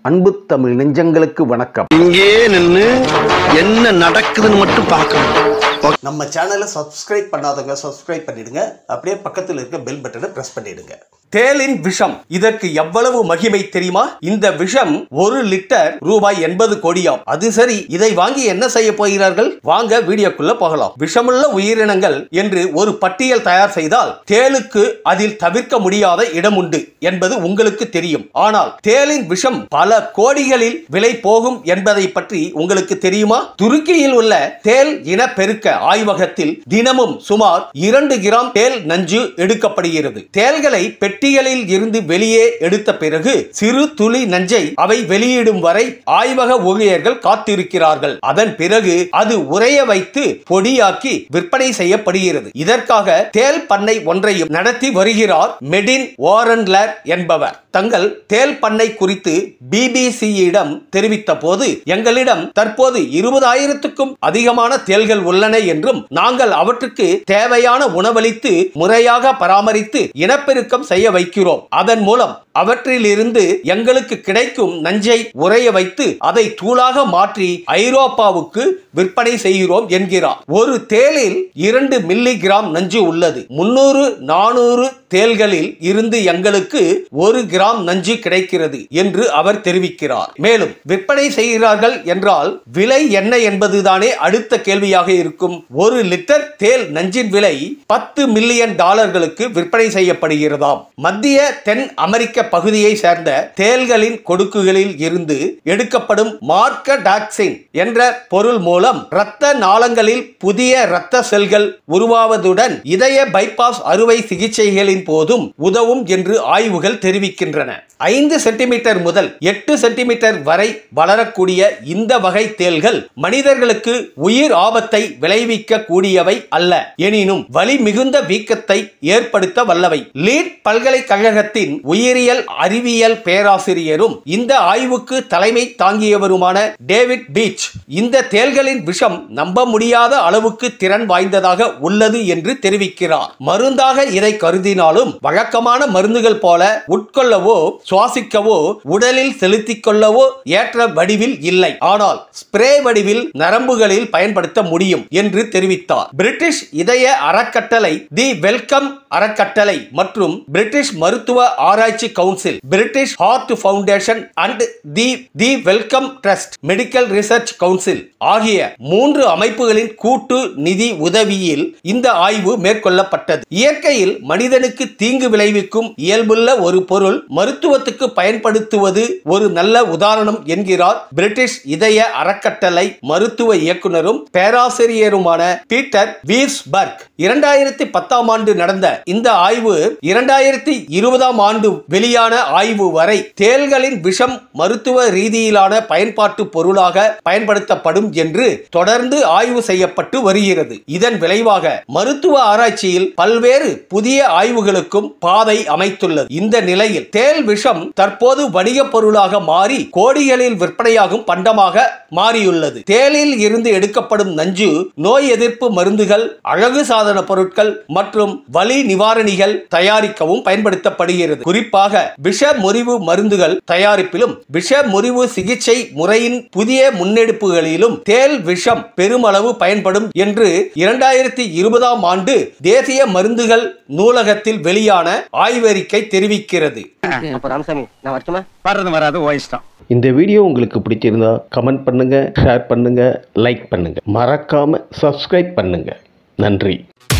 அன்பு தமிழ் நெஞ்சங்களுக்கு வணக்கம் இங்கே நின்னு என்ன நடக்குதுன்னு மட்டும் பார்க்கணும் நம்ம சேனலை சப்ஸ்கிரைப் பண்ணாதவங்க சப்ஸ்கிரைப் பண்ணிடுங்க அப்படியே பக்கத்தில் இருக்க பெல் பட்டனை பிரஸ் பண்ணிடுங்க தேலின் விஷம் இதற்கு எவ்வளவு மகிமை தெரியுமா இந்த விஷம் ஒரு லிட்டர் ரூபாய் எண்பது கோடியாம் அது சரி இதை வாங்கி என்ன செய்ய போகிறார்கள் வாங்க வீடியோக்குள்ள போகலாம் விஷமுள்ள உயிரினங்கள் என்று ஒரு பட்டியல் தயார் செய்தால் தேலுக்கு அதில் தவிர்க்க முடியாத இடம் உண்டு என்பது உங்களுக்கு தெரியும் ஆனால் தேலின் விஷம் பல கோடிகளில் விலை போகும் என்பதை பற்றி உங்களுக்கு தெரியுமா துருக்கியில் உள்ள தேல் இனப்பெருக்க ஆய்வகத்தில் தினமும் சுமார் இரண்டு கிராம் தேல் நஞ்சு எடுக்கப்படுகிறது தேல்களை பெட்டிகளில் இருந்து வெளியே எடுத்த பிறகு சிறு துளி நஞ்சை அவை வெளியிடும் வரை ஆய்வக ஊழியர்கள் காத்திருக்கிறார்கள் அதன் பிறகு அது உறைய வைத்து பொடியாக்கி விற்பனை செய்யப்படுகிறது இதற்காக தேல் பண்ணை ஒன்றையும் நடத்தி வருகிறார் மெடின் வாரன்லர் என்பவர் தங்கள் தேல் பண்ணை குறித்து பிபிசியிடம் தெரிவித்த போது எங்களிடம் தற்போது இருபதாயிரத்துக்கும் அதிகமான தேல்கள் உள்ளன என்றும் நாங்கள் அவற்றுக்கு தேவையான உணவளித்து முறையாக பராமரித்து இனப்பெருக்கம் செய்ய வைக்கிறோம் அதன் மூலம் அவற்றிலிருந்து எங்களுக்கு கிடைக்கும் நஞ்சை உறைய வைத்து அதை தூளாக மாற்றி ஐரோப்பாவுக்கு விற்பனை செய்கிறோம் என்கிறார் ஒரு தேலில் இரண்டு மில்லி கிராம் நஞ்சு உள்ளது முன்னூறு நானூறு தேல்களில் இருந்து எங்களுக்கு ஒரு கிராம் நஞ்சு கிடைக்கிறது என்று அவர் தெரிவிக்கிறார் மேலும் விற்பனை செய்கிறார்கள் என்றால் விலை என்ன என்பதுதானே அடுத்த கேள்வியாக இருக்கும் ஒரு லிட்டர் தேல் நஞ்சின் விலை பத்து மில்லியன் டாலர்களுக்கு விற்பனை செய்யப்படுகிறதாம் மத்திய தென் அமெரிக்க பகுதியை சேர்ந்த தேல்களின் கொடுக்குகளில் இருந்து எடுக்கப்படும் மார்க்கடாக்சின் என்ற பொருள் மூலம் இரத்த நாளங்களில் புதிய இரத்த செல்கள் உருவாவதுடன் இதய பைபாஸ் அறுவை சிகிச்சைகளின் போதும் உதவும் என்று ஆய்வுகள் தெரிவிக்கின்றன ஐந்து சென்டிமீட்டர் முதல் எட்டு சென்டிமீட்டர் வரை வளரக்கூடிய இந்த வகை தேல்கள் மனிதர்களுக்கு உயிர் ஆபத்தை விளைவிக்க கூடியவை அல்ல எனினும் வலி மிகுந்த வீக்கத்தை ஏற்படுத்த வல்லவை லீட் பல்கலைக்கழகத்தின் உயிரியல் அறிவியல் பேராசிரியரும் இந்த ஆய்வுக்கு தலைமை தாங்கியவருமான டேவிட் பீச் இந்த தேல்களின் விஷம் நம்ப முடியாத அளவுக்கு திறன் வாய்ந்ததாக உள்ளது என்று தெரிவிக்கிறார் மருந்தாக இதை கருதினாலும் வழக்கமான மருந்துகள் போல உட்கொள்ளவோ சுவாசிக்கவோ உடலில் செலுத்திக் கொள்ளவோ ஏற்ற வடிவில் இல்லை ஆனால் ஸ்ப்ரே வடிவில் நரம்புகளில் பயன்படுத்த முடியும் என்று தெரிவித்தார் பிரிட்டிஷ் இதய அறக்கட்டளை தி வெல்கம் அறக்கட்டளை மற்றும் பிரிட்டிஷ் மருத்துவ ஆராய்ச்சி Council British Heart Foundation and the the Wellcome Trust Medical Research Council ஆகிய மூன்று அமைப்புகளின் கூட்டு நிதி உதவியில் இந்த ஆய்வு மேற்கொள்ளப்பட்டது இயற்கையில் மனிதனுக்கு தீங்கு விளைவிக்கும் இயல்புள்ள ஒரு பொருள் மருத்துவத்துக்கு பயன்படுத்துவது ஒரு நல்ல உதாரணம் என்கிறார் பிரிட்டிஷ் இதய அறக்கட்டளை மருத்துவ இயக்குனரும் பேராசிரியருமான பீட்டர் வீர்ஸ்பர்க் இரண்டாயிரத்தி பத்தாம் ஆண்டு நடந்த இந்த ஆய்வு இரண்டாயிரத்தி இருபதாம் ஆண்டு வெளியான ஆய்வு வரை தேல்களின் விஷம் மருத்துவ ரீதியிலான பயன்பாட்டு பொருளாக பயன்படுத்தப்படும் என்று தொடர்ந்து ஆய்வு செய்யப்பட்டு வருகிறது இதன் விளைவாக மருத்துவ ஆராய்ச்சியில் பல்வேறு புதிய ஆய்வுகளுக்கும் பாதை அமைத்துள்ளது இந்த நிலையில் தேல் விஷம் தற்போது வணிகப் பொருளாக மாறி கோடிகளில் விற்பனையாகும் பண்டமாக மாறியுள்ளது தேலில் இருந்து எடுக்கப்படும் நஞ்சு நோய் எதிர்ப்பு மருந்துகள் அழகு சாதன பொருட்கள் மற்றும் வலி நிவாரணிகள் தயாரிக்கவும் பயன்படுத்தப்படுகிறது குறிப்பாக விஷ முறிவு மருந்துகள் தயாரிப்பிலும் விஷ முறிவு சிகிச்சை முறையின் புதிய முன்னெடுப்புகளிலும் தேல் விஷம் பெருமளவு பயன்படும் என்று இரண்டாயிரத்தி இருபதாம் ஆண்டு தேசிய மருந்துகள் நூலகத்தில் வெளியான ஆய்வறிக்கை தெரிவிக்கிறது அப்ப ராமசாமி நான் வரட்டுமா வர்றது வராது ஓ இஷ்டம் இந்த வீடியோ உங்களுக்கு பிடிச்சிருந்தா கமெண்ட் பண்ணுங்க ஷேர் பண்ணுங்க லைக் பண்ணுங்க மறக்காம சப்ஸ்கிரைப் பண்ணுங்க நன்றி